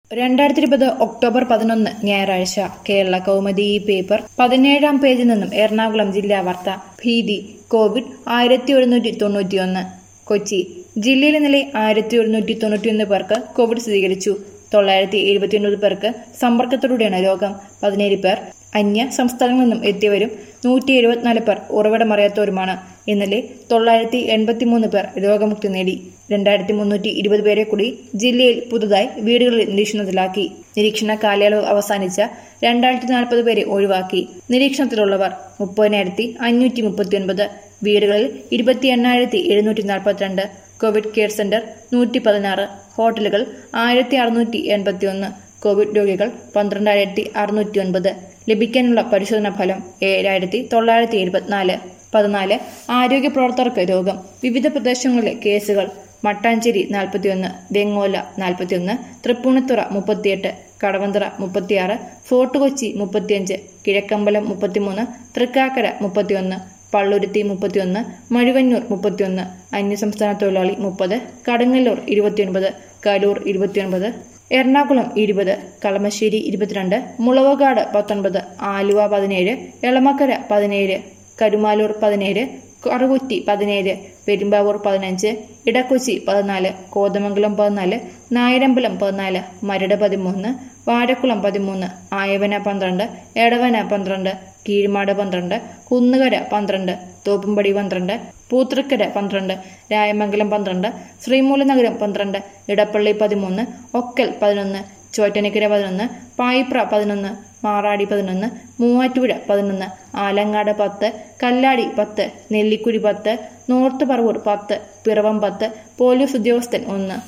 രണ്ടായിരത്തി ഇരുപത് ഒക്ടോബർ പതിനൊന്ന് ഞായറാഴ്ച കേരള കൗമുദി ഈ പേപ്പർ പതിനേഴാം പേജിൽ നിന്നും എറണാകുളം ജില്ലാ വാർത്ത ഭീതി കോവിഡ് ആയിരത്തി ഒരുന്നൂറ്റി തൊണ്ണൂറ്റിയൊന്ന് കൊച്ചി ജില്ലയിൽ ഇന്നലെ ആയിരത്തി ഒരുന്നൂറ്റി തൊണ്ണൂറ്റിയൊന്ന് പേർക്ക് കോവിഡ് സ്ഥിരീകരിച്ചു തൊള്ളായിരത്തി എഴുപത്തിയൊൻപത് പേർക്ക് സമ്പർക്കത്തിലൂടെയാണ് രോഗം പതിനേഴ് പേർ അന്യ സംസ്ഥാനങ്ങളിൽ നിന്നും എത്തിയവരും നൂറ്റി എഴുപത്തിനാല് പേർ ഉറവിടമറിയാത്തവരുമാണ് ഇന്നലെ തൊള്ളായിരത്തി എൺപത്തിമൂന്ന് പേർ രോഗമുക്തി നേടി രണ്ടായിരത്തി മുന്നൂറ്റി ഇരുപത് പേരെ കൂടി ജില്ലയിൽ പുതുതായി വീടുകളിൽ നിരീക്ഷണത്തിലാക്കി നിരീക്ഷണ കാലയളവ് അവസാനിച്ച രണ്ടായിരത്തി നാൽപ്പത് പേരെ ഒഴിവാക്കി നിരീക്ഷണത്തിലുള്ളവർ മുപ്പതിനായിരത്തി അഞ്ഞൂറ്റി മുപ്പത്തിയൊൻപത് വീടുകളിൽ ഇരുപത്തി എണ്ണായിരത്തി എഴുന്നൂറ്റി നാൽപ്പത്തിരണ്ട് കോവിഡ് കെയർ സെന്റർ നൂറ്റി പതിനാറ് ഹോട്ടലുകൾ ആയിരത്തി അറുന്നൂറ്റി എൺപത്തി ഒന്ന് കോവിഡ് രോഗികൾ പന്ത്രണ്ടായിരത്തി അറുന്നൂറ്റി ഒൻപത് ലഭിക്കാനുള്ള പരിശോധനാ ഫലം ഏഴായിരത്തി തൊള്ളായിരത്തി എഴുപത്തിനാല് പതിനാല് ആരോഗ്യ പ്രവർത്തകർക്ക് രോഗം വിവിധ പ്രദേശങ്ങളിലെ കേസുകൾ മട്ടാഞ്ചേരി നാൽപ്പത്തിയൊന്ന് വെങ്ങോല നാൽപ്പത്തിയൊന്ന് തൃപ്പൂണിത്തുറ മുപ്പത്തിയെട്ട് കടവന്തറ മുപ്പത്തിയാറ് ഫോർട്ട് കൊച്ചി മുപ്പത്തിയഞ്ച് കിഴക്കമ്പലം മുപ്പത്തിമൂന്ന് തൃക്കാക്കര മുപ്പത്തിയൊന്ന് പള്ളുരുത്തി മുപ്പത്തിയൊന്ന് മഴുവന്നൂർ മുപ്പത്തിയൊന്ന് അന്യസംസ്ഥാന തൊഴിലാളി മുപ്പത് കടങ്ങല്ലൂർ ഇരുപത്തിയൊൻപത് കലൂർ ഇരുപത്തിയൊൻപത് എറണാകുളം ഇരുപത് കളമശ്ശേരി ഇരുപത്തിരണ്ട് മുളവകാട് പത്തൊൻപത് ആലുവ പതിനേഴ് എളമക്കര പതിനേഴ് കരുമാലൂർ പതിനേഴ് കറുകുറ്റി പതിനേഴ് പെരുമ്പാവൂർ പതിനഞ്ച് ഇടക്കൊച്ചി പതിനാല് കോതമംഗലം പതിനാല് നായരമ്പലം പതിനാല് മരട് പതിമൂന്ന് വാഴക്കുളം പതിമൂന്ന് ആയവന പന്ത്രണ്ട് എടവന പന്ത്രണ്ട് കീഴ്മാട് പന്ത്രണ്ട് കുന്നുകര പന്ത്രണ്ട് തോപ്പുംപടി പന്ത്രണ്ട് പൂത്തൃക്കര പന്ത്രണ്ട് രായമംഗലം പന്ത്രണ്ട് ശ്രീമൂലനഗരം പന്ത്രണ്ട് ഇടപ്പള്ളി പതിമൂന്ന് ഒക്കൽ പതിനൊന്ന് ചോറ്റനിക്കര പതിനൊന്ന് പായിപ്ര പതിനൊന്ന് മാറാടി പതിനൊന്ന് മൂവാറ്റുപുഴ പതിനൊന്ന് ആലങ്ങാട് പത്ത് കല്ലാടി പത്ത് നെല്ലിക്കുഴി പത്ത് നോർത്ത് പറവൂർ പത്ത് പിറവം പത്ത് പോലീസ് ഉദ്യോഗസ്ഥൻ ഒന്ന്